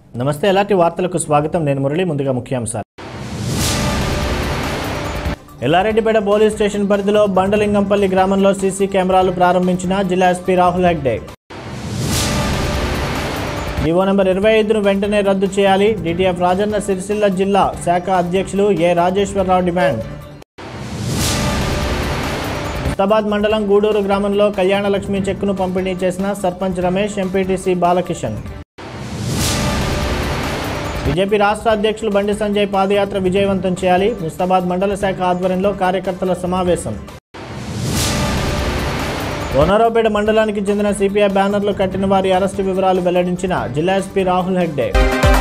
నమస్తే ఎలాంటి వార్తలకు స్వాగతం నేను మురళి ముందుగా ముఖ్యాంశాలు ఎల్లారెడ్డిపేట పోలీస్ స్టేషన్ పరిధిలో బండలింగంపల్లి గ్రామంలో సీసీ కెమెరాలు ప్రారంభించిన జిల్లా SP Rahul Hegde GO number ఇరవై ఐదును వెంటనే రద్దు చేయాలి డిటిఎఫ్ రాజన్న సిరిసిల్ల జిల్లా శాఖ అధ్యక్షులు ఏ రాజేశ్వరరావు డిమాండ్ ముస్తాబాద్ మండలం గూడూరు గ్రామంలో కళ్యాణలక్ష్మి చెక్కును పంపిణీ చేసిన సర్పంచ్ రమేష్ ఎంపీటీసీ బాలకిషన్ బీజేపీ రాష్ట్ర అధ్యక్షులు బండి సంజయ్ పాదయాత్ర విజయవంతం చేయాలి ముస్తాబాద్ మండల శాఖ ఆధ్వర్యంలో కార్యకర్తల సమావేశం కోనరావుపేట మండలానికి చెందిన సిపిఐ బ్యానర్లు కట్టిన వారి అరెస్టు వివరాలు వెల్లడించిన జిల్లా ఎస్పీ రాహుల్ హెగ్డే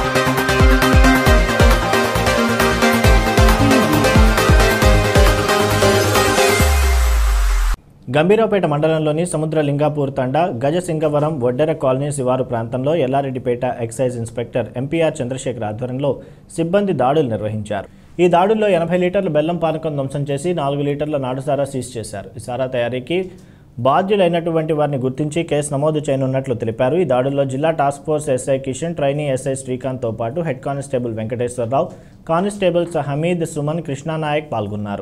గంభీరావుపేట మండలంలోని సముద్ర లింగాపూర్ తండా గజసింగవరం వడ్డెర కాలనీ శివారు ప్రాంతంలో Yellareddypet excise inspector MPR Chandrasekhar ఆధ్వర్యంలో సిబ్బంది దాడులు నిర్వహించారు ఈ దాడుల్లో ఎనభై లీటర్ల బెల్లం పానకం ధ్వంసం చేసి నాలుగు లీటర్ల నాటుసారా సీజ్ చేశారు ఈ సారా తయారీకి బాధ్యులైనటువంటి వారిని గుర్తించి కేసు నమోదు చేయనున్నట్లు తెలిపారు ఈ దాడుల్లో జిల్లా task force SI Kishan trainee SI శ్రీకాంత్తో పాటు head constable Venkateswararao constables Hameed Suman Krishnanayak పాల్గొన్నారు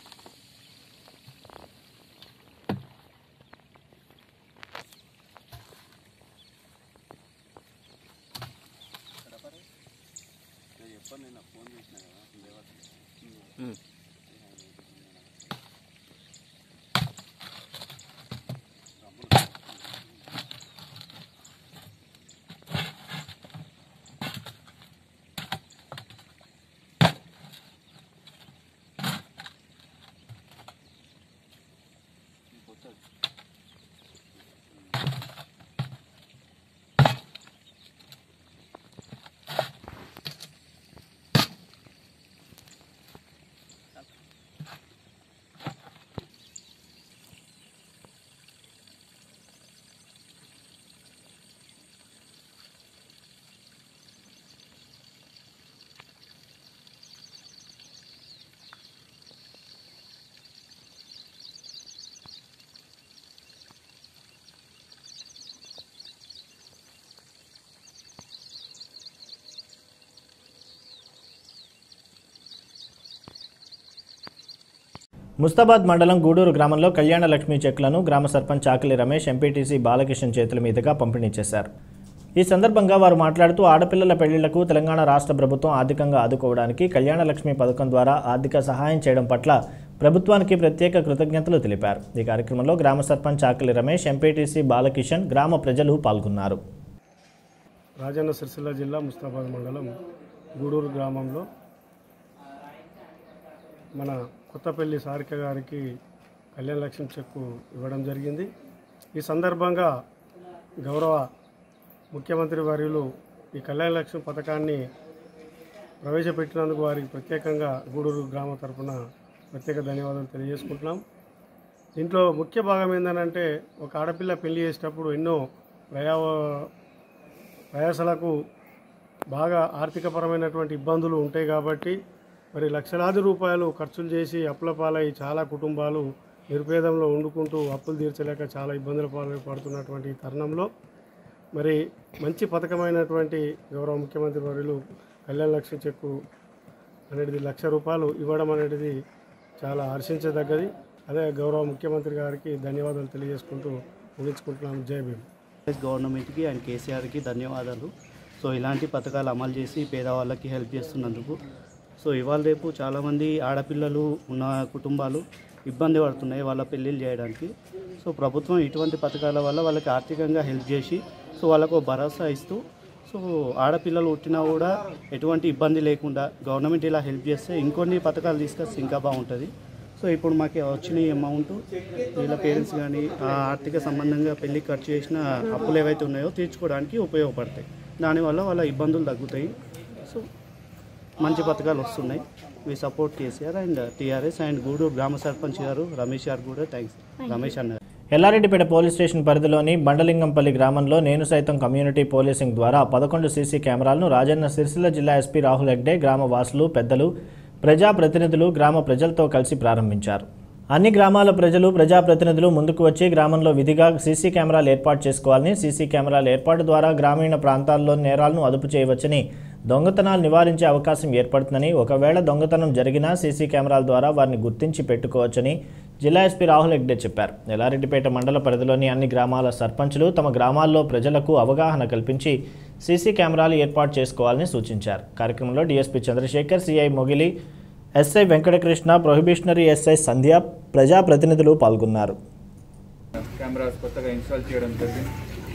ముస్తాబాద్ మండలం గూడూరు గ్రామంలో కళ్యాణ లక్ష్మి చెక్లను గ్రామ సర్పంచ్ చాకలి రమేష్ ఎంపీటీసీ బాలకిషన్ చేతుల మీదుగా పంపిణీ చేశారు ఈ సందర్భంగా వారు మాట్లాడుతూ ఆడపిల్లల పెళ్లిళ్లకు తెలంగాణ రాష్ట్ర ప్రభుత్వం ఆర్థికంగా ఆదుకోవడానికి కళ్యాణ లక్ష్మి పథకం ద్వారా ఆర్థిక సహాయం చేయడం పట్ల ప్రభుత్వానికి ప్రత్యేక కృతజ్ఞతలు తెలిపారు ఈ కార్యక్రమంలో గ్రామ సర్పంచ్ చాకలి రమేష్ ఎంపీటీసీ బాలకిషన్ గ్రామ ప్రజలు పాల్గొన్నారు రాజన్న సిరిసిల్ల జిల్లా ముస్తాబాద్ మండలం గూడూరు గ్రామంలో మన కొత్తపల్లి సారిక గారికి కళ్యాణ లక్ష్మి చెక్కు ఇవ్వడం జరిగింది ఈ సందర్భంగా గౌరవ ముఖ్యమంత్రి వర్యులు ఈ కళ్యాణ లక్ష్మి పథకాన్ని ప్రవేశపెట్టినందుకు వారికి ప్రత్యేకంగా గూడూరు గ్రామ తరపున ప్రత్యేక ధన్యవాదాలు తెలియజేసుకుంటున్నాం దీంట్లో ముఖ్య భాగం ఏంటంటే ఒక ఆడపిల్ల పెళ్లి చేసేటప్పుడు ఎన్నో వ్యయ ప్రయాసలకు బాగా ఆర్థికపరమైనటువంటి ఇబ్బందులు ఉంటాయి కాబట్టి మరి లక్షలాది రూపాయలు ఖర్చులు చేసి అప్పుల పాలై చాలా కుటుంబాలు నిరుపేదంలో వండుకుంటూ అప్పులు తీర్చలేక చాలా ఇబ్బందుల పాలు పడుతున్నటువంటి ఈ తరుణంలో మరి మంచి పథకమైనటువంటి గౌరవ ముఖ్యమంత్రి వర్యులు కళ్యాణ లక్ష్మి చెక్కు అనేది లక్ష రూపాయలు ఇవ్వడం అనేది చాలా హర్షించదగ్గది అదే గౌరవ ముఖ్యమంత్రి గారికి ధన్యవాదాలు తెలియజేసుకుంటూ ముగించుకుంటున్నాం జై భీమ్ కాంగ్రెస్ గవర్నమెంట్కి అండ్ కేసీఆర్కి ధన్యవాదాలు సో ఇలాంటి పథకాలు అమలు చేసి పేదవాళ్ళకి హెల్ప్ చేస్తున్నందుకు సో ఇవాళ రేపు చాలామంది ఆడపిల్లలు ఉన్న కుటుంబాలు ఇబ్బంది పడుతున్నాయి వాళ్ళ పెళ్ళిళ్ళు చేయడానికి సో ప్రభుత్వం ఇటువంటి పథకాల వల్ల వాళ్ళకి ఆర్థికంగా హెల్ప్ చేసి సో వాళ్ళకు ఒక భరోసా ఇస్తూ సో ఆడపిల్లలు పుట్టినా కూడా ఎటువంటి ఇబ్బంది లేకుండా గవర్నమెంట్ ఇలా హెల్ప్ చేస్తే ఇంకొన్ని పథకాలు తీసుకొస్తే ఇంకా బాగుంటుంది సో ఇప్పుడు మాకు వచ్చిన ఈ అమౌంట్ వీళ్ళ పేరెంట్స్ కానీ ఆ ఆర్థిక సంబంధంగా పెళ్లి ఖర్చు చేసిన అప్పులు ఏవైతే ఉన్నాయో తీర్చుకోవడానికి ఉపయోగపడతాయి దానివల్ల వాళ్ళ ఇబ్బందులు తగ్గుతాయి సో మంచి పథకాలు వస్తున్నాయి we support KCR and TRS and Gudur గ్రామ సర్పంచ్ గారు రమేష్ గారు కూడా థ్యాంక్స్ రమేష్ అన్నారు ఎల్లారెడ్డిపేట పోలీస్ స్టేషన్ పరిధిలోని బండలింగంపల్లి గ్రామంలో నేను సైతం కమ్యూనిటీ పోలీసింగ్ ద్వారా పదకొండు సీసీ కెమెరాలను రాజన్న సిరిసిల్ల జిల్లా ఎస్పీ రాహుల్ హెగ్డే గ్రామ వాసులు పెద్దలు ప్రజాప్రతినిధులు గ్రామ ప్రజలతో కలిసి ప్రారంభించారు అన్ని గ్రామాల ప్రజలు ప్రజాప్రతినిధులు ముందుకు వచ్చి గ్రామంలో విధిగా సీసీ కెమెరాలు ఏర్పాటు చేసుకోవాలని సీసీ కెమెరాల ఏర్పాటు ద్వారా గ్రామీణ ప్రాంతాల్లో నేరాలను అదుపు చేయవచ్చని దొంగతనాలు నివారించే అవకాశం ఏర్పడుతుందని ఒకవేళ దొంగతనం జరిగినా సీసీ కెమెరాల ద్వారా వారిని గుర్తించి పెట్టుకోవచ్చని జిల్లా ఎస్పీ రాహుల్ హెగ్డే చెప్పారు ఎల్లారెడ్డిపేట మండల పరిధిలోని అన్ని గ్రామాల సర్పంచులు తమ గ్రామాల్లో ప్రజలకు అవగాహన కల్పించి సీసీ కెమెరాలు ఏర్పాటు చేసుకోవాలని సూచించారు కార్యక్రమంలో DSP Chandrasekhar CI Mogili SI Venkatakrishna probationary SI Sandhya ప్రజాప్రతినిధులు పాల్గొన్నారు కెమెరాస్ కొత్తగా ఇన్స్టాల్ చేయడం జరిగింది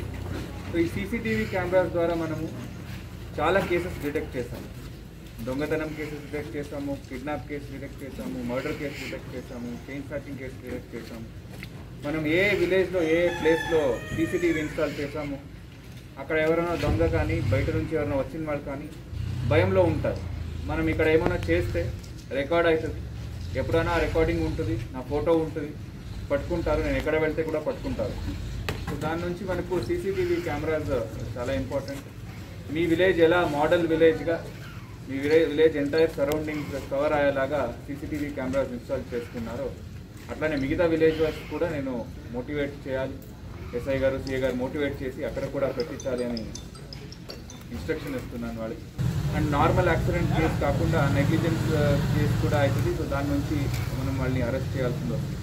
సో ఈ సీసీటీవీ కెమెరాస్ ద్వారా మనము చాలా కేసెస్ డిటెక్ట్ చేసాము దొంగతనం కేసెస్ డిటెక్ట్ చేసాము కిడ్నాప్ కేసు డిటెక్ట్ చేసాము మర్డర్ కేసు డిటెక్ట్ చేసాము చైన్ స్నాచింగ్ కేసు డిటెక్ట్ చేసాము మనం ఏ విలేజ్లో ఏ ప్లేస్లో సీసీటీవీ ఇన్స్టాల్ చేసాము అక్కడ ఎవరైనా దొంగ కానీ బయట నుంచి ఎవరైనా వచ్చిన వాళ్ళు కానీ భయంలో ఉంటారు మనం ఇక్కడ ఏమైనా చేస్తే రికార్డ్ అవుతుంది ఎప్పుడైనా రికార్డింగ్ ఉంటుంది నా ఫోటో ఉంటుంది పట్టుకుంటారు నేను ఎక్కడ వెళ్తే కూడా పట్టుకుంటారు సో దాని నుంచి మనకు సీసీటీవీ కెమెరాస్ చాలా ఇంపార్టెంట్ మీ విలేజ్ ఎలా మోడల్ విలేజ్గా మీ village village entire surroundings cover అయ్యేలాగా సీసీటీవీ కెమెరాస్ ఇన్స్టాల్ చేసుకున్నారో అట్లానే మిగతా విలేజ్ వర్స్ కూడా నేను మోటివేట్ చేయాలి ఎస్ఐ గారు సిఏ గారు మోటివేట్ చేసి అక్కడ కూడా పెట్టించాలి అని ఇన్స్ట్రక్షన్ ఇస్తున్నాను వాళ్ళకి అండ్ నార్మల్ యాక్సిడెంట్ కేసు కాకుండా నెగ్లిజెన్స్ కేసు కూడా అవుతుంది సో దాని నుంచి మనం వాళ్ళని అరెస్ట్ చేయాల్సింది వస్తుంది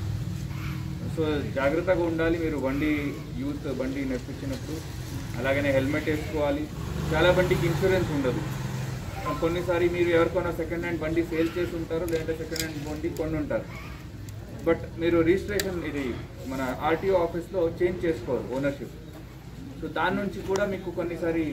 సో జాగ్రత్తగా ఉండాలి మీరు బండి యూత్ బండి నడిపించినప్పుడు అలాగనే హెల్మెట్ వేసుకోవాలి చాలా బండికి ఇన్సూరెన్స్ ఉండదు కొన్నిసారి మీరు ఎవరికైనా సెకండ్ హ్యాండ్ బండి సేల్ చేసి ఉంటారు లేదంటే సెకండ్ హ్యాండ్ బండి కొన్ని ఉంటారు బట్ మీరు రిజిస్ట్రేషన్ ఇది మన ఆర్టీఓ ఆఫీస్లో చేంజ్ చేసుకోరు ఓనర్షిప్ సో దాని నుంచి కూడా మీకు కొన్నిసారి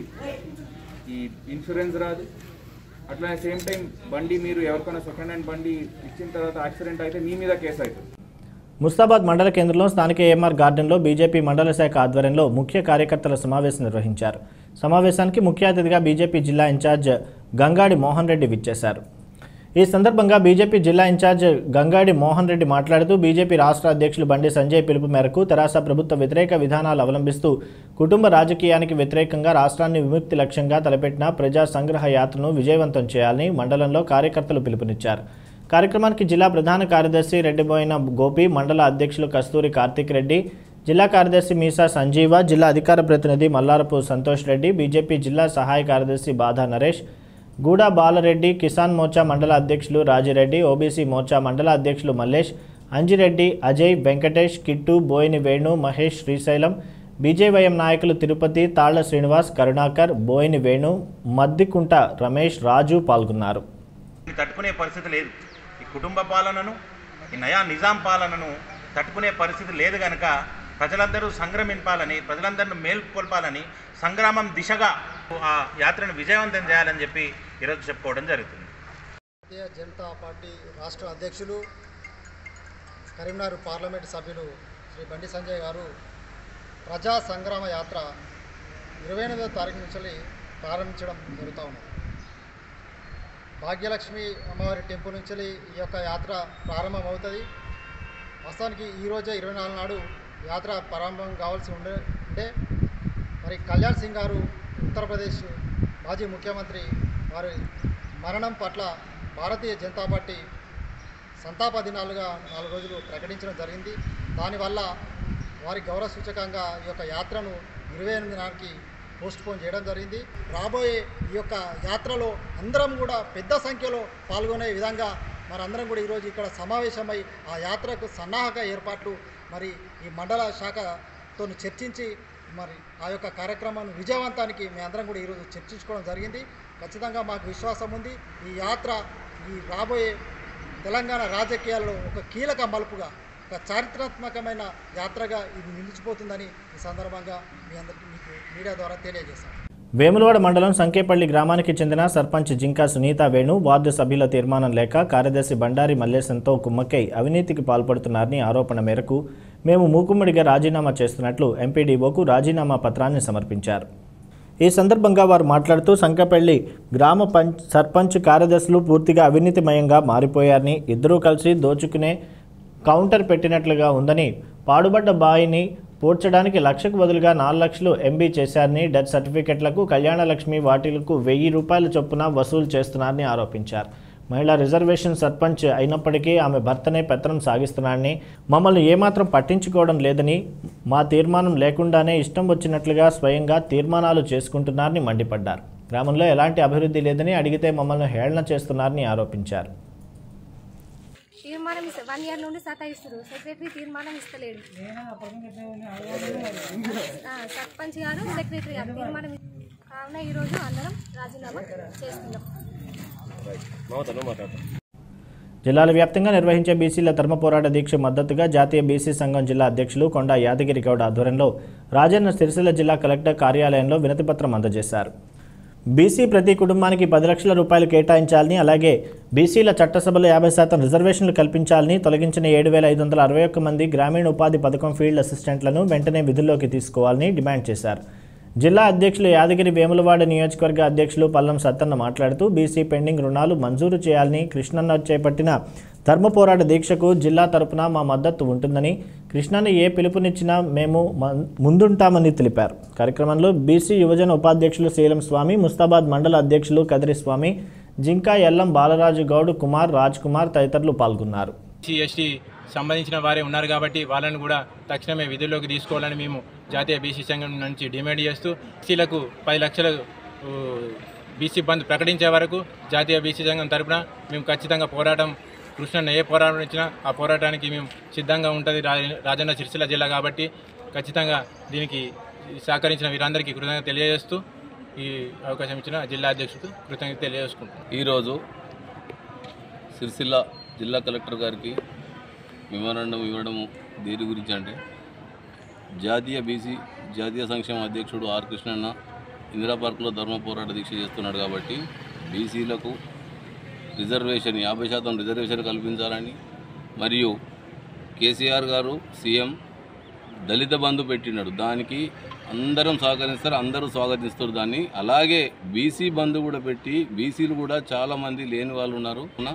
ఈ ఇన్సూరెన్స్ రాదు అట్లనే సేమ్ టైం బండి మీరు ఎవరికైనా సెకండ్ హ్యాండ్ బండి ఇచ్చిన తర్వాత యాక్సిడెంట్ అయితే మీ మీద కేసు అవుతుంది ముస్తాబాద్ మండల కేంద్రంలో స్థానిక ఏఎంఆర్ గార్డెన్లో బీజేపీ మండల శాఖ ఆధ్వర్యంలో ముఖ్య కార్యకర్తల సమావేశం నిర్వహించారు సమావేశానికి ముఖ్య అతిథిగా బీజేపీ జిల్లా ఇన్ఛార్జ్ గంగాడి మోహన్ రెడ్డి విచ్చేశారు ఈ సందర్భంగా బీజేపీ జిల్లా ఇన్ఛార్జ్ గంగాడి మోహన్ రెడ్డి మాట్లాడుతూ బీజేపీ రాష్ట్ర అధ్యక్షులు బండి సంజయ్ పిలుపు మేరకు తెరాస ప్రభుత్వ వ్యతిరేక విధానాలు అవలంబిస్తూ కుటుంబ రాజకీయానికి వ్యతిరేకంగా రాష్ట్రాన్ని విముక్తి లక్ష్యంగా తలపెట్టిన ప్రజా సంగ్రహ యాత్రను విజయవంతం చేయాలని మండలంలో కార్యకర్తలు పిలుపునిచ్చారు కార్యక్రమానికి జిల్లా ప్రధాన కార్యదర్శి రెడ్డిబోయిన గోపి మండల అధ్యక్షులు కస్తూరి కార్తీక్ రెడ్డి జిల్లా కార్యదర్శి మీసా సంజీవ జిల్లా అధికార ప్రతినిధి మల్లారపు సంతోష్ రెడ్డి బీజేపీ జిల్లా సహాయ కార్యదర్శి బాధా నరేష్ గూడా బాలరెడ్డి కిసాన్ మోర్చా మండల అధ్యక్షులు రాజిరెడ్డి ఓబీసీ మోర్చా మండల అధ్యక్షులు మల్లేష్ అంజిరెడ్డి అజయ్ వెంకటేష్ కిట్టు బోయిని వేణు మహేష్ శ్రీశైలం బీజేవైఎం నాయకులు తిరుపతి తాళ్ల శ్రీనివాస్ కరుణాకర్ బోయిని వేణు మద్దికుంట రమేష్ రాజు పాల్గొన్నారు దీన్ని తట్టుకునే పరిస్థితి లేదు ఈ కుటుంబ పాలనను ఈ నయా నిజాం పాలనను తట్టుకునే పరిస్థితి లేదు కనుక ప్రజలందరూ సంగ్రమింపాలని ప్రజలందరిని మేల్కొల్పాలని సంగ్రామం దిశగా ఆ యాత్రను విజయవంతం చేయాలని చెప్పి ఈరోజు చెప్పుకోవడం జరుగుతుంది భారతీయ జనతా పార్టీ రాష్ట్ర అధ్యక్షులు కరీంనగర్ పార్లమెంటు సభ్యులు శ్రీ బండి సంజయ్ గారు ప్రజా సంగ్రామ యాత్ర ఇరవై ఎనిమిదో తారీఖు నుంచి ప్రారంభించడం జరుగుతూ ఉన్నది భాగ్యలక్ష్మి అమ్మవారి టెంపుల్ నుంచి ఈ యొక్క యాత్ర ప్రారంభమవుతుంది వాస్తవానికి ఈరోజే ఇరవై నాలుగు నాడు యాత్ర ప్రారంభం కావాల్సి ఉండే ఉండే మరి కళ్యాణ్ సింగ్ గారు ఉత్తరప్రదేశ్ మాజీ ముఖ్యమంత్రి వారి మరణం పట్ల భారతీయ జనతా పార్టీ సంతాప దినాలుగా నాలుగు రోజులు ప్రకటించడం జరిగింది దానివల్ల వారి గౌరవ సూచకంగా ఈ యొక్క యాత్రను ఇరవై ఎనిమిది నాటికి పోస్ట్ పోన్ చేయడం జరిగింది రాబోయే ఈ యొక్క యాత్రలో అందరం కూడా పెద్ద సంఖ్యలో పాల్గొనే విధంగా మనందరం కూడా ఈరోజు ఇక్కడ సమావేశమై ఆ యాత్రకు సన్నాహక ఏర్పాట్లు మరి ఈ మండల శాఖతో చర్చించి మరి ఆ యొక్క కార్యక్రమాన్ని విజయవంతానికి మేమందరం కూడా ఈరోజు చర్చించుకోవడం జరిగింది ఖచ్చితంగా మాకు విశ్వాసం ఉంది ఈ యాత్ర ఈ రాబోయే తెలంగాణ రాజకీయాల్లో ఒక కీలక మలుపుగా ఒక చారిత్రాత్మకమైన యాత్రగా ఇది నిలిచిపోతుందని ఈ సందర్భంగా మీ అందరికీ మీకు మీడియా ద్వారా తెలియజేశాను వేములవాడ మండలం సంకేపల్లి గ్రామానికి చెందిన సర్పంచ్ జింకా సునీత వేణు వార్డు సభ్యుల తీర్మానం లేక కార్యదర్శి బండారి మల్లేశంతో కుమ్మక్కై అవినీతికి పాల్పడుతున్నారని ఆరోపణ మేరకు మేము మూకుమ్మడిగా రాజీనామా చేస్తున్నట్లు ఎంపీడీఓకు రాజీనామా పత్రాన్ని సమర్పించారు ఈ సందర్భంగా వారు మాట్లాడుతూ సంకపల్లి గ్రామ పంచ్ సర్పంచ్ కార్యదర్శులు పూర్తిగా అవినీతిమయంగా మారిపోయారని ఇద్దరూ కలిసి దోచుకునే కౌంటర్ పెట్టినట్లుగా ఉందని పాడుబడ్డ బాయిని పూడ్చడానికి లక్షకు బదులుగా నాలుగు లక్షలు ఎంబీ చేశారని డెత్ సర్టిఫికెట్లకు కళ్యాణలక్ష్మి వాటిలకు వెయ్యి రూపాయల చొప్పున వసూలు చేస్తున్నారని ఆరోపించారు మహిళా రిజర్వేషన్ సర్పంచ్ అయినప్పటికీ ఆమె భర్తనే పెత్తనం సాగిస్తున్నాడని మమ్మల్ని ఏమాత్రం పట్టించుకోవడం లేదని మా తీర్మానం లేకుండానే ఇష్టం వచ్చినట్లుగా స్వయంగా తీర్మానాలు చేసుకుంటున్నారని మండిపడ్డారు గ్రామంలో ఎలాంటి అభివృద్ధి లేదని అడిగితే మమ్మల్ని హేళన చేస్తున్నారని ఆరోపించారు తీర్మానం ఇస్తా వన్ ఇయర్ నుండి సతాయిస్తారు సెక్రటరీ తీర్మానం ఇస్తలేడు ఆ, సర్పంచ్ గారు సెక్రటరీ గారు తీర్మానం ఇ- కావున ఈరోజు అందరం రాజీనామా చేస్తున్నాం జిల్లాల వ్యాప్తంగా నిర్వహించే బీసీల ధర్మ పోరాట దీక్ష మద్దతుగా జాతీయ బీసీ సంఘం జిల్లా అధ్యక్షులు కొండా యాదగిరి గౌడ ఆధ్వర్యంలో రాజన్న సిరిసిల్ల జిల్లా కలెక్టర్ కార్యాలయంలో వినతిపత్రం అందజేశారు బీసీ ప్రతి కుటుంబానికి పది లక్షల రూపాయలు కేటాయించాలని అలాగే బీసీల చట్టసభలో యాభై శాతం రిజర్వేషన్లు కల్పించాలని తొలగించిన ఏడు వేల ఐదు వందల అరవై ఒక్క మంది గ్రామీణ ఉపాధి పథకం ఫీల్డ్ అసిస్టెంట్లను వెంటనే విధుల్లోకి తీసుకోవాలని డిమాండ్ చేశారు జిల్లా అధ్యక్షులు యాదగిరి వేములవాడ నియోజకవర్గ అధ్యక్షులు పల్లం సత్తన్న మాట్లాడుతూ బీసీ పెండింగ్ రుణాలు మంజూరు చేయాలని కృష్ణన్న చేపట్టిన ధర్మ పోరాట దీక్షకు జిల్లా తరపున మా మద్దతు ఉంటుందని కృష్ణన్న ఏ పిలుపునిచ్చినా మేము మం- ముందుంటామని తెలిపారు కార్యక్రమంలో బీసీ యువజన ఉపాధ్యక్షులు శీలం స్వామి ముస్తాబాద్ మండల అధ్యక్షులు కదిరి స్వామి జింకా ఎల్లం బాలరాజు గౌడ్ కుమార్ రాజ్ కుమార్ తదితరులు పాల్గొన్నారు ఎస్సీ ఎస్టీ సంబంధించిన వారే ఉన్నారు కాబట్టి వాళ్ళని కూడా తక్షణమే విధుల్లోకి తీసుకోవాలని మేము జాతీయ బీసీ సంఘం నుంచి డిమాండ్ చేస్తూ ఎస్సీలకు పది లక్షల ఊ, బీసీ బంద్ ప్రకటించే వరకు జాతీయ బీసీ సంఘం తరపున మేము ఖచ్చితంగా పోరాటం కృష్ణన్న ఏ పోరాటం ఇచ్చినా ఆ పోరాటానికి మేము సిద్ధంగా ఉంటుంది రా- రాజన్న సిరిసిల్ల జిల్లా కాబట్టి ఖచ్చితంగా దీనికి సహకరించిన వీరందరికీ కృతజ్ఞత తెలియజేస్తూ ఈ అవకాశం ఇచ్చిన జిల్లా అధ్యక్షుడు కృతజ్ఞత తెలియజేసుకుంటున్నాం ఈరోజు సిరిసిల్ల జిల్లా కలెక్టర్ గారికి మెమోరాండం ఇవ్వడము దేని గురించి అంటే జాతీయ బీసీ జాతీయ సంక్షేమ అధ్యక్షుడు ఆర్ కృష్ణన్న ఇందిరా పార్కులో ధర్మ పోరాట దీక్ష చేస్తున్నాడు కాబట్టి బీసీలకు రిజర్వేషన్ యాభై శాతం రిజర్వేషన్ కల్పించాలని మరియు కేసీఆర్ గారు సీఎం దళిత బంధు పెట్టినాడు దానికి అందరం సహకరిస్తారు అందరూ స్వాగతిస్తారు దాన్ని అలాగే బీసీ బంధు కూడా పెట్టి బీసీలు కూడా చాలామంది లేని వాళ్ళు ఉన్నారు ఉన్న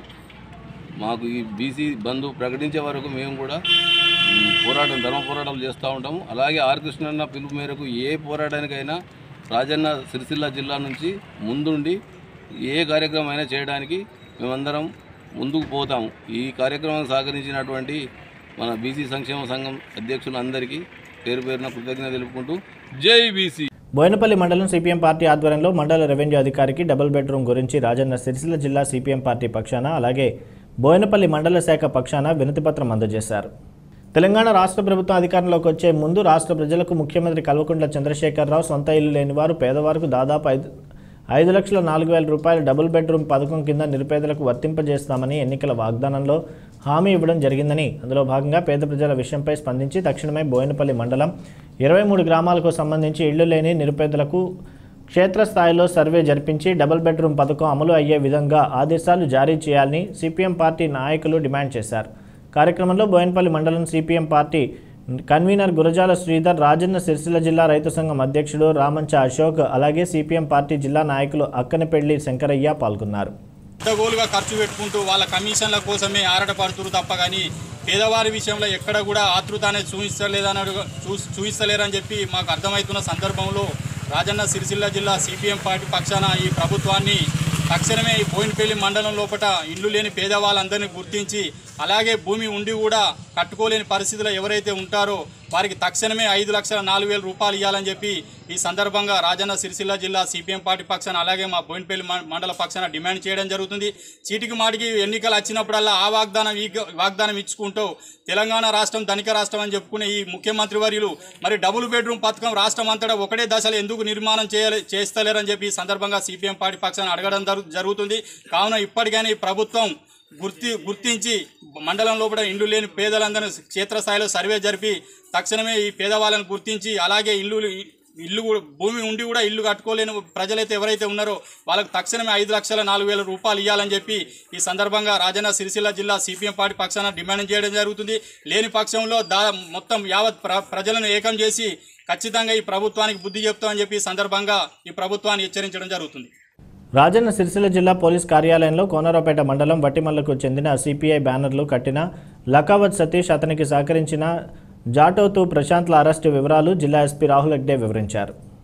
మాకు ఈ బీసీ బంధు ప్రకటించే వరకు మేము కూడా మ్, పోరాటం ధర్మ పోరాటాలు చేస్తూ ఉంటాము అలాగే ఆర్ కృష్ణన్న పిలుపు మేరకు ఏ పోరాటానికైనా రాజన్న సిరిసిల్ల జిల్లా నుంచి ముందుండి ఏ కార్యక్రమం అయినా చేయడానికి మేమందరం ముందుకు పోతాము ఈ కార్యక్రమాన్ని సహకరించినటువంటి మన బీసీ సంక్షేమ సంఘం అధ్యక్షులందరికీ పేరు పేరున కృతజ్ఞత తెలుపుకుంటూ జై బీసీ బోయినపల్లి మండలం సిపిఎం పార్టీ ఆధ్వర్యంలో మండల రెవెన్యూ అధికారికి డబుల్ బెడ్రూమ్ గురించి రాజన్న సిరిసిల్ల జిల్లా సిపిఎం పార్టీ పక్షాన అలాగే బోయినపల్లి మండల శాఖ పక్షాన వినతిపత్రం అందజేశారు తెలంగాణ రాష్ట్ర ప్రభుత్వం అధికారంలోకి వచ్చే ముందు రాష్ట్ర ప్రజలకు ముఖ్యమంత్రి కల్వకుంట్ల చంద్రశేఖరరావు సొంత ఇల్లు లేని వారు పేదవారికి దాదాపు ఐదు ఐదు లక్షల నాలుగు వేల రూపాయల డబుల్ బెడ్రూమ్ పథకం కింద నిరుపేదలకు వర్తింపజేస్తామని ఎన్నికల వాగ్దానంలో హామీ ఇవ్వడం జరిగిందని అందులో భాగంగా పేద ప్రజల విషయంపై స్పందించి తక్షణమే బోయినపల్లి మండలం ఇరవై మూడు గ్రామాలకు సంబంధించి ఇళ్లు లేని నిరుపేదలకు క్షేత్రస్థాయిలో సర్వే జరిపించి డబుల్ బెడ్రూమ్ పథకం అమలు అయ్యే విధంగా ఆదేశాలు జారీ చేయాలని సిపిఎం పార్టీ నాయకులు డిమాండ్ చేశారు కార్యక్రమంలో బోయన్పల్లి మండలం CPM party convener Gurajala Sridhar Rajanna Sircilla జిల్లా రైతు సంఘం అధ్యక్షుడు రామంచ అశోక్ అలాగే సిపిఎం పార్టీ జిల్లా నాయకులు అక్కనపెల్లి శంకరయ్య పాల్గొన్నారు అడ్డగోలుగా ఖర్చు పెట్టుకుంటూ వాళ్ళ కమిషన్ల కోసమే ఆరాటపడుతురు తప్ప కానీ పేదవారి విషయంలో ఎక్కడ కూడా ఆతృత అనేది చూపించలేదని చూ చూపిస్తలేరని చెప్పి మాకు అర్థమవుతున్న సందర్భంలో రాజన్న సిరిసిల్ల జిల్లా సిపిఎం పార్టీ పక్షాన ఈ ప్రభుత్వాన్ని తక్షణమే ఈ బోయినపల్లి మండలం లోపల ఇల్లు లేని పేదవాళ్ళందరినీ గుర్తించి అలాగే భూమి ఉండి కూడా కట్టుకోలేని పరిస్థితిలో ఎవరైతే ఉంటారో వారికి తక్షణమే ఐదు లక్షల నాలుగు వేల రూపాయలు ఇవ్వాలని చెప్పి ఈ సందర్భంగా రాజన్న సిరిసిల్ల జిల్లా సిపిఎం పార్టీ పక్షాన అలాగే మా బోయినపల్లి మ- మండల పక్షాన డిమాండ్ చేయడం జరుగుతుంది చీటికి మాటికి ఎన్నికలు వచ్చినప్పుడల్లా ఆ వాగ్దానం ఈ గ- వాగ్దానం ఇచ్చుకుంటూ తెలంగాణ రాష్ట్రం ధనిక రాష్ట్రం అని చెప్పుకునే ఈ ముఖ్యమంత్రి వర్యులు మరి డబుల్ బెడ్రూమ్ పథకం రాష్ట్రం అంతటా ఒకటే దశలో ఎందుకు నిర్మాణం చేయాలి చేస్తలేరని చెప్పి ఈ సందర్భంగా సిపిఎం పార్టీ పక్షాన అడగడం జరు- జరుగుతుంది కావున ఇప్పటికైనా ఈ ప్రభుత్వం గుర్తి గుర్తించి మండలం లోపల ఇండ్లు లేని పేదలందరినీ క్షేత్రస్థాయిలో సర్వే జరిపి తక్షణమే ఈ పేదవాళ్ళని గుర్తించి అలాగే ఇల్లు ఇల్లు కూడా భూమి ఉండి కూడా ఇల్లు కట్టుకోలేని ప్రజలైతే ఎవరైతే ఉన్నారో వాళ్ళకి తక్షణమే ఐదు లక్షల నాలుగు వేల రూపాయలు ఇవ్వాలని చెప్పి ఈ సందర్భంగా రాజన్న సిరిసిల్ల జిల్లా సిపిఎం పార్టీ పక్షాన డిమాండ్ చేయడం జరుగుతుంది లేని పక్షంలో దా మొత్తం యావత్ ప్ర ప్రజలను ఏకం చేసి ఖచ్చితంగా ఈ ప్రభుత్వానికి బుద్ధి చెప్తామని చెప్పి ఈ సందర్భంగా ఈ ప్రభుత్వాన్ని హెచ్చరించడం జరుగుతుంది రాజన్న సిరిసిల్ల జిల్లా పోలీస్ కార్యాలయంలో కోనరావుపేట మండలం వట్టిమల్లకు చెందిన సిపిఐ బ్యానర్లు కట్టిన లకావత్ సతీష్ అతనికి సహకరించిన జాటోతు ప్రశాంత్ల అరెస్టు వివరాలు జిల్లా ఎస్పీ రాహుల్ హెగ్డే వివరించారు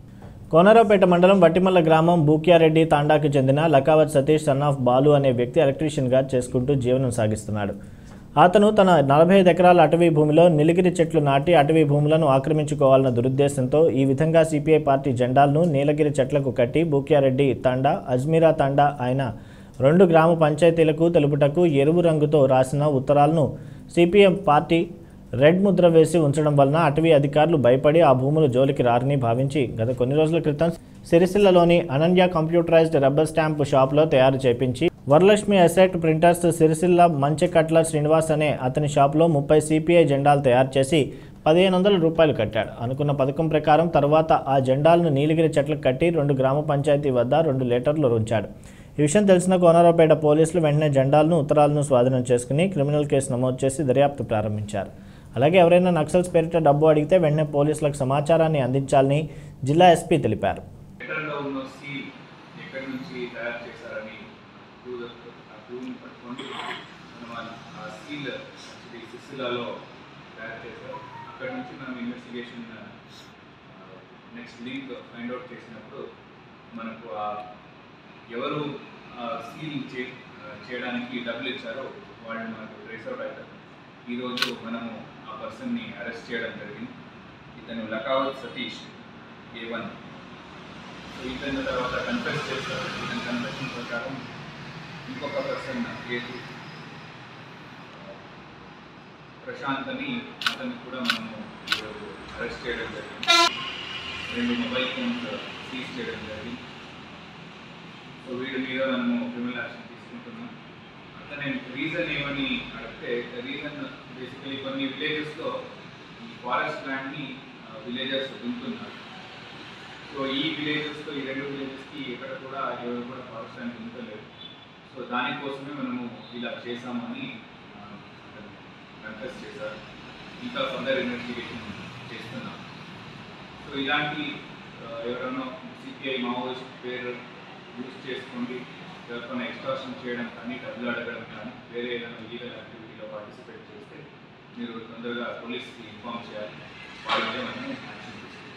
కోనరావుపేట మండలం వట్టిమల్ల గ్రామం బూక్యారెడ్డి తాండాకు చెందిన లకావత్ సతీష్ సన్ ఆఫ్ బాలు అనే వ్యక్తి ఎలక్ట్రీషియన్గా చేసుకుంటూ జీవనం సాగిస్తున్నాడు అతను తన నలభై ఐదు ఎకరాల అటవీ భూమిలో నీలగిరి చెట్లు నాటి అటవీ భూములను ఆక్రమించుకోవాలన్న దురుద్దేశంతో ఈ విధంగా సిపిఐ పార్టీ జెండాలను నీలగిరి చెట్లకు కట్టి బూక్యారెడ్డి తండా అజ్మీరా తండా ఆయన రెండు గ్రామ పంచాయతీలకు తెలుపుటకు ఎరువు రంగుతో రాసిన ఉత్తరాలను సిపిఎం పార్టీ రెడ్ ముద్ర వేసి ఉంచడం వలన అటవీ అధికారులు భయపడి ఆ భూముల జోలికి రారని భావించి గత కొన్ని రోజుల క్రితం సిరిసిల్లలోని అనన్య కంప్యూటరైజ్డ్ రబ్బర్ స్టాంప్ షాప్లో తయారు చేపించి వరలక్ష్మి అసెట్ ప్రింటర్స్ సిరిసిల్ల మంచెకట్ల శ్రీనివాస్ అనే అతని షాప్లో ముప్పై సిపిఐ జెండాలు తయారు చేసి పదిహేను వందల రూపాయలు కట్టాడు అనుకున్న పథకం ప్రకారం తర్వాత ఆ జెండాలను నీలగిరి చెట్లకు కట్టి రెండు గ్రామ పంచాయతీ వద్ద రెండు లీటర్లు ఉంచాడు ఈ విషయం తెలిసిన కోనరావుపేట పోలీసులు వెంటనే జెండాలను ఉత్తరాలను స్వాధీనం చేసుకుని క్రిమినల్ కేసు నమోదు చేసి దర్యాప్తు ప్రారంభించారు అలాగే ఎవరైనా నక్సల్స్ పేరిట డబ్బు అడిగితే వెంటనే పోలీసులకు సమాచారాన్ని అందించాలని జిల్లా ఎస్పీ తెలిపారు లెటర్లో ఉన్న సీల్ ఎక్కడి నుంచి తయారు చేశారని క్లూ ఆ క్లూని పట్టుకొని మనం ఆ సీల్ యాక్చువల్లీ సిసిలాలో తయారు చేశారు అక్కడ నుంచి మనం investigation next link find out చేసినప్పుడు మనకు ఆ ఎవరు ఆ సీల్ చే చేయడానికి డబ్బులు ఇచ్చారో వాళ్ళని మనకు ట్రేస్ అవుట్ అవుతారు ఈరోజు మనము ఆ పర్సన్ని అరెస్ట్ చేయడం జరిగింది ఇతను Lakavath Satish A one so ఇతను తర్వాత కన్ఫెస్ చేస్తారు ఇతని కన్ఫెషన్ ప్రకారం ఇంకొక పర్సన్ ఏటు ప్రశాంత్ అని అతన్ని కూడా మనము ఈరోజు అరెస్ట్ చేయడం జరిగింది రెండు మొబైల్ ఫోన్స్ సీజ్ చేయడం జరిగింది సో వీడి మీద మనము క్రిమినల్ యాక్షన్ తీసుకుంటున్నాం అతని రీజన్ ఏమని అడిగితే రీజన్ బేసికలీ కొన్ని విలేజెస్లో ఈ ఫారెస్ట్ ల్యాండ్ని విలేజర్స్ దుంతున్నారు సో ఈ విలేజెస్తో ఈ రెండు విలేజెస్కి ఎక్కడ కూడా ఎవరు కూడా ఫారెస్ట్ ల్యాండ్ దుంతలేరు సో దానికోసమే మనము ఇలా చేశామని కన్ఫెస్ చేశారు ఇంకా ఫర్దర్ ఇన్వెస్టిగేషన్ చేస్తున్నాం సో ఇలాంటి ఆ, ఎవరైనా సిపిఐ మావోయిస్ట్ పేరు యూజ్ చేసుకోండి ఎవరికైనా ఎక్స్ట్రాషన్ చేయడం కానీ డబ్బులు అడగడం కానీ వేరే ఏదైనా ఇలీగల్ యాక్టివిటీలో పార్టిసిపేట్ చేస్తే మీరు తొందరగా పోలీస్కి ఇన్ఫార్మ్ చేయాలి వాళ్ళ మీద మనము యాక్షన్ తీసుకుంటాం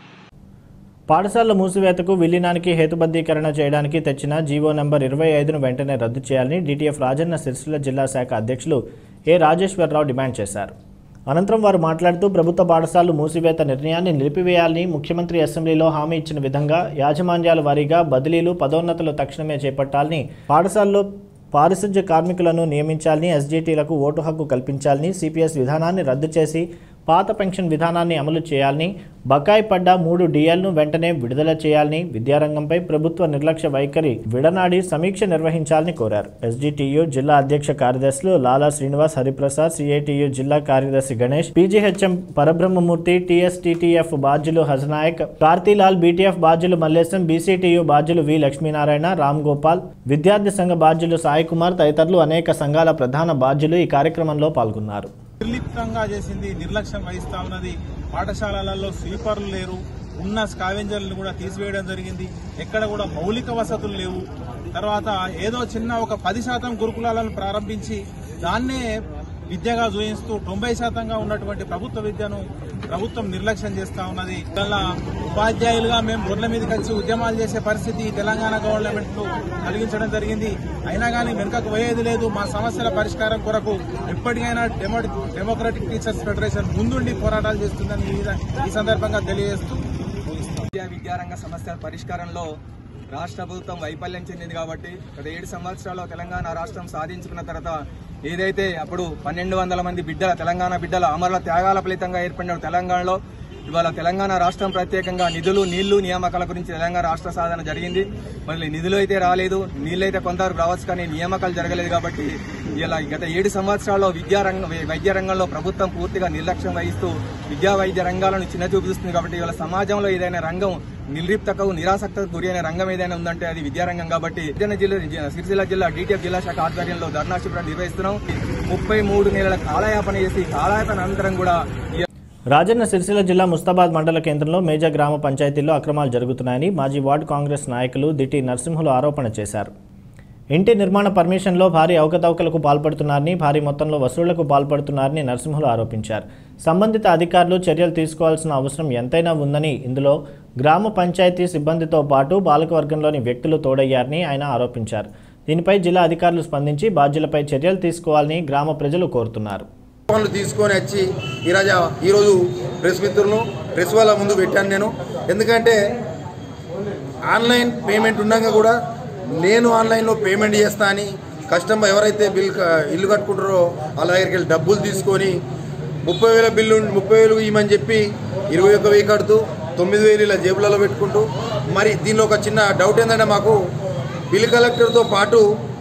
పాఠశాలల మూసివేతకు విలీనానికి హేతుబద్ధీకరణ చేయడానికి తెచ్చిన జీవో నంబర్ ఇరవై ఐదును వెంటనే రద్దు చేయాలని డీటీఎఫ్ రాజన్న సిరిసిల్ల జిల్లా శాఖ అధ్యక్షులు ఏ రాజేశ్వరరావు డిమాండ్ చేశారు అనంతరం వారు మాట్లాడుతూ ప్రభుత్వ పాఠశాలలు మూసివేత నిర్ణయాన్ని నిలిపివేయాలని ముఖ్యమంత్రి అసెంబ్లీలో హామీ ఇచ్చిన విధంగా యాజమాన్యాల వారీగా బదిలీలు పదోన్నతులు తక్షణమే చేపట్టాలని పాఠశాలలో పారిశుధ్య కార్మికులను నియమించాలని ఎస్జీటీలకు ఓటు హక్కు కల్పించాలని సిపిఎస్ విధానాన్ని రద్దు చేసి పాత పెన్షన్ విధానాన్ని అమలు చేయాలని బకాయి పడ్డ మూడు డిఎల్ను వెంటనే విడుదల చేయాలని విద్యారంగంపై ప్రభుత్వ నిర్లక్ష్య వైఖరి విడనాడి సమీక్ష నిర్వహించాలని కోరారు ఎస్డిటియు జిల్లా అధ్యక్ష కార్యదర్శులు లాలా శ్రీనివాస్ హరిప్రసాద్ సిఐటియు జిల్లా కార్యదర్శి గణేష్ పీజీహెచ్ఎం పరబ్రహ్మమూర్తి టీఎస్టీటీఎఫ్ బాధ్యులు హజనాయక్ కార్తీలాల్ బీటీఎఫ్ బాధ్యులు మల్లేశం బీసీటీయు బాధ్యులు వి లక్ష్మీనారాయణ రామ్ గోపాల్ విద్యార్థి సంఘ బాధ్యులు సాయి కుమార్ తదితరులు అనేక సంఘాల ప్రధాన బాధ్యులు ఈ కార్యక్రమంలో పాల్గొన్నారు నిర్లిప్తంగా చేసింది నిర్లక్ష్యం వహిస్తా ఉన్నది పాఠశాలలలో స్వీపర్లు లేరు ఉన్న స్కావెంజర్లను కూడా తీసివేయడం జరిగింది ఎక్కడ కూడా మౌలిక వసతులు లేవు తర్వాత ఏదో చిన్న ఒక పది శాతం గురుకులాలను ప్రారంభించి దాన్నే విద్యగా చూయిస్తూ తొంభై శాతంగా ఉన్నటువంటి ప్రభుత్వ విద్యను ప్రభుత్వం నిర్లక్ష్యం చేస్తా ఉన్నది ఇలా ఉపాధ్యాయులుగా మేము రోడ్ల మీదకి వచ్చి ఉద్యమాలు చేసే పరిస్థితి తెలంగాణ గవర్నమెంట్ కలిగించడం జరిగింది అయినా కానీ వెనుకకు పోయేది లేదు మా సమస్యల పరిష్కారం కొరకు ఎప్పటికైనా డెమో డెమోక్రటిక్ టీచర్స్ ఫెడరేషన్ ముందుండి పోరాటాలు చేస్తుందని ఈ విధ- ఈ సందర్భంగా తెలియజేస్తూ విద్యా విద్యారంగ సమస్యల పరిష్కారంలో రాష్ట్ర ప్రభుత్వం వైఫల్యం చెందింది కాబట్టి గత ఏడు సంవత్సరాల్లో తెలంగాణ రాష్ట్రం సాధించుకున్న తర్వాత ఏదైతే అప్పుడు పన్నెండు వందల మంది బిడ్డల తెలంగాణ బిడ్డల అమరుల త్యాగాల ఫలితంగా ఏర్పడిన తెలంగాణలో ఇవాళ తెలంగాణ రాష్ట్రం ప్రత్యేకంగా నిధులు నీళ్లు నియామకాల గురించి తెలంగాణ రాష్ట్ర సాధన జరిగింది మళ్ళీ నిధులు అయితే రాలేదు నీళ్ళు అయితే కొంతవరకు రావచ్చు కానీ నియామకాలు జరగలేదు కాబట్టి ఇలా గత ఏడు సంవత్సరాల్లో విద్యారంగం వైద్య రంగంలో ప్రభుత్వం పూర్తిగా నిర్లక్ష్యం వహిస్తూ విద్యా వైద్య రంగాలను చిన్న చూపిస్తుంది కాబట్టి ఇవాళ సమాజంలో ఏదైనా రంగం నిర్లిప్తకు నిరాసక్తకు గురి అయిన రంగం ఏదైనా ఉందంటే అది విద్యారంగం కాబట్టి విజయనగరం జిల్లా సిరిసిల్ల జిల్లా డీటీఎఫ్ జిల్లా శాఖ ఆధ్వర్యంలో ధర్నా శిబిరం నిర్వహిస్తున్నాం ముప్పై మూడు నెలల కాలయాపన చేసి కాలయాపన అనంతరం కూడా ఈ రాజన్న సిరిసిల్ల జిల్లా ముస్తాబాద్ మండల కేంద్రంలో మేజర్ గ్రామ పంచాయతీల్లో అక్రమాలు జరుగుతున్నాయని మాజీ వార్డు కాంగ్రెస్ నాయకులు దిటి నరసింహులు ఆరోపణ చేశారు ఇంటి నిర్మాణ పర్మిషన్లో భారీ అవకతవకలకు పాల్పడుతున్నారని భారీ మొత్తంలో వసూళ్లకు పాల్పడుతున్నారని నరసింహులు ఆరోపించారు సంబంధిత అధికారులు చర్యలు తీసుకోవాల్సిన అవసరం ఎంతైనా ఉందని ఇందులో గ్రామ పంచాయతీ సిబ్బందితో పాటు పాలకవర్గంలోని వ్యక్తులు తోడయ్యారని ఆయన ఆరోపించారు దీనిపై జిల్లా అధికారులు స్పందించి బాధ్యులపై చర్యలు తీసుకోవాలని గ్రామ ప్రజలు కోరుతున్నారు పనులు తీసుకొని వచ్చి ఈరోజు ఈరోజు ప్రెస్ మిత్రులను ప్రెస్ వాళ్ళ ముందు పెట్టాను నేను ఎందుకంటే ఆన్లైన్ పేమెంట్ ఉండగా కూడా నేను ఆన్లైన్లో పేమెంట్ చేస్తా అని కస్టమర్ ఎవరైతే బిల్ క- ఇల్లు కట్టుకుంటారో వాళ్ళ దగ్గరికి వెళ్ళి డబ్బులు తీసుకొని ముప్పై వేల బిల్లు ముప్పై వేలు ఇవ్వమని చెప్పి ఇరవై ఒక్క వెయ్యి కడుతూ తొమ్మిది వేలు ఇలా జేబులలో పెట్టుకుంటూ మరి దీనిలో ఒక చిన్న డౌట్ ఏంటంటే మాకు బిల్ కలెక్టర్తో పాటు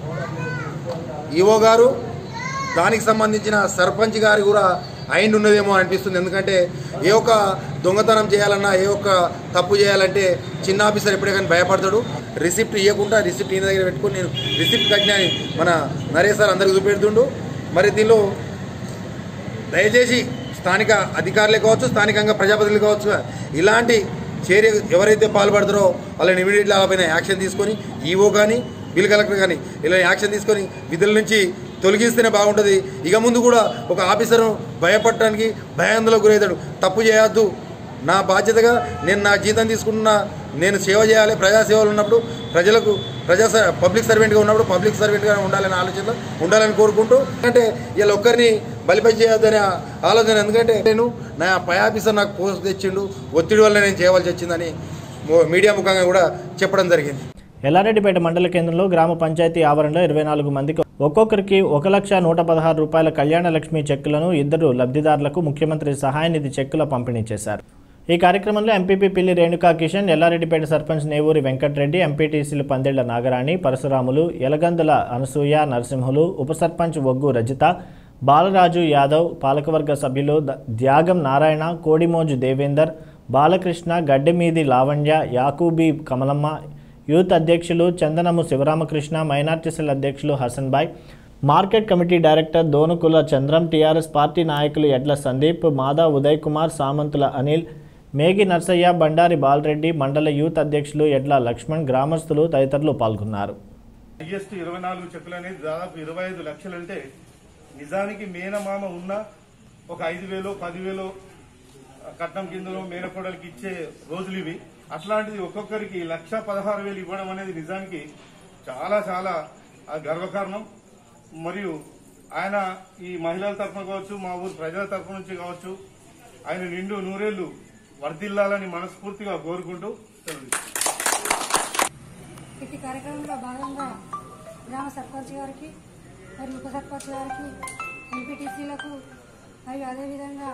ఈఓ గారు దానికి సంబంధించిన సర్పంచ్ గారి కూడా అయిన ఉన్నదేమో అనిపిస్తుంది ఎందుకంటే ఏ ఒక్క దొంగతనం చేయాలన్నా ఏ ఒక్క తప్పు చేయాలంటే చిన్న ఆఫీసర్ ఎప్పుడే కానీ భయపడతాడు రిసిప్ట్ ఇవ్వకుండా రిసిప్ట్ ఈయన దగ్గర పెట్టుకొని నేను రిసిప్ట్ కట్టిన అని మన నరేష్ సార్ అందరికి చూపెడుతుండు మరి దీనిలో దయచేసి స్థానిక అధికారులే కావచ్చు స్థానికంగా ప్రజాప్రతినిధులు కావచ్చు ఇలాంటి చర్య ఎవరైతే పాల్పడతారో వాళ్ళని ఇమీడియట్లీ వాళ్ళపైన యాక్షన్ తీసుకొని ఈఓ కానీ బిల్ కలెక్టర్ కానీ ఇలా యాక్షన్ తీసుకొని విధుల నుంచి తొలగిస్తేనే బాగుంటుంది ఇక ముందు కూడా ఒక ఆఫీసర్ను భయపడటానికి భయాందోళనకు గురవుతాడు తప్పు చేయొద్దు నా బాధ్యతగా నేను నా జీతం తీసుకుంటున్నా నేను సేవ చేయాలి ప్రజా సేవలు ఉన్నప్పుడు ప్రజలకు ప్రజా స- పబ్లిక్ సర్వెంట్గా ఉన్నప్పుడు పబ్లిక్ సర్వెంట్గా ఉండాలనే ఆలోచనలో ఉండాలని కోరుకుంటూ అంటే వీళ్ళు ఒక్కరిని బలిపై చేయొద్దనే ఆలోచన ఎందుకంటే నేను నా పై ఆఫీసర్ నాకు పోస్ట్ తెచ్చిండు ఒత్తిడి వల్ల నేను చేయవలసి వచ్చిందని మో- మీడియా ముఖంగా కూడా చెప్పడం జరిగింది ఎల్లారెడ్డిపేట మండల కేంద్రంలో గ్రామ పంచాయతీ ఆవరణలో ఇరవై నాలుగు మందికి ఒక్కొక్కరికి ఒక లక్ష నూట పదహారు రూపాయల కళ్యాణ లక్ష్మి చెక్కులను ఇద్దరు లబ్ధిదారులకు ముఖ్యమంత్రి సహాయ నిధి చెక్కుల పంపిణీ చేశారు ఈ కార్యక్రమంలో ఎంపీపీ పిల్లి రేణుకా కిషన్ ఎల్లారెడ్డిపేట సర్పంచ్ నేవూరి వెంకటరెడ్డి ఎంపీటీసీలు పందిళ్ల నాగరాణి పరశురాములు యలగందుల అనసూయ నరసింహులు ఉప సర్పంచ్ ఒగ్గు రజిత బాలరాజు యాదవ్ పాలకవర్గ సభ్యులు ద- త్యాగం నారాయణ కోడిమోజు దేవేందర్ బాలకృష్ణ గడ్డెమీది లావణ్య యాకూబీ కమలమ్మ యూత్ అధ్యక్షులు చందనము శివరామకృష్ణ మైనార్టీ సెల్ అధ్యక్షులు హసన్ బాయ్ market committee director Donukula Chandram TRS party నాయకులు ఎడ్ల సందీప్ మాదా ఉదయ్ కుమార్ సామంతుల అనిల్ మేగి నర్సయ్య బండారి బాలరెడ్డి మండల యూత్ అధ్యక్షులు ఎడ్ల లక్ష్మణ్ గ్రామస్తులు తదితరులు పాల్గొన్నారు హైయెస్ట్ ఇరవై నాలుగు చెక్కులు అనేది దాదాపు ఇరవై ఐదు లక్షలు అంటే నిజానికి మేనమామ ఉన్న ఒక ఐదు వేలు పదివేలు కట్నం కిందలో మేనకోడలికి ఇచ్చే రోజులు ఇవి అట్లాంటిది ఒక్కొక్కరికి లక్ష పదహారు వేలు ఇవ్వడం అనేది నిజానికి చాలా చాలా ఆ గర్వకారణం మరియు ఆయన ఈ మహిళల తరఫున కావచ్చు మా ఊరు ప్రజల తరఫు నుంచి కావచ్చు ఆయన నిండు నూరేళ్లు వర్ధిల్లాలని మనస్ఫూర్తిగా కోరుకుంటూ సెలవు ఇట్టి కార్యక్రమంలో భాగంగా గ్రామ సర్పంచ్ గారికి మరియు ఉప సర్పంచ్ గారికి ఎంపీటీసీలకు మరియు అదేవిధంగా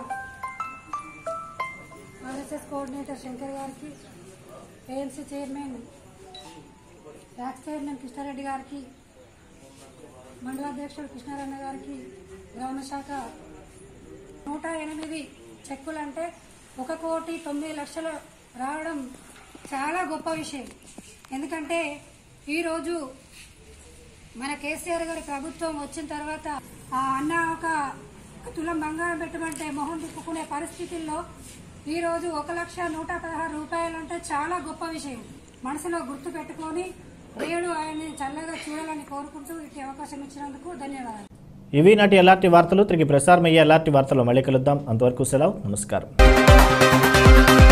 ఆర్ఎస్ఎస్ కోఆర్డినేటర్ శంకర్ గారికి AMC chairman tax chairman Krishnareddy గారికి మండలాధ్యక్షుడు కృష్ణారాయణ గారికి గ్రామ శాఖ నూట ఎనిమిది చెక్కులు అంటే ఒక కోటి తొమ్మిది లక్షలు రావడం చాలా గొప్ప విషయం ఎందుకంటే ఈరోజు మన కేసీఆర్ గారి ప్రభుత్వం వచ్చిన తర్వాత ఆ అన్న ఒక తులం బంగారం పెట్టమంటే మొహం తిప్పుకునే పరిస్థితుల్లో ఈరోజు ఒక లక్ష నూట పదహారు రూపాయలు అంటే చాలా గొప్ప విషయం మనసులో గుర్తు పెట్టుకొని దేవుడు ఆయన్ని చల్లగా చూడాలని కోరుకుంటూ ఇట్టి అవకాశం ఇచ్చినందుకు ధన్యవాదాలు ఇవి నాటి ఎలాంటి వార్తలు తిరిగి ప్రసారం అయ్యే ఎలాంటి వార్తలు మళ్ళీ కలుద్దాం అంతవరకు సెలవు నమస్కారం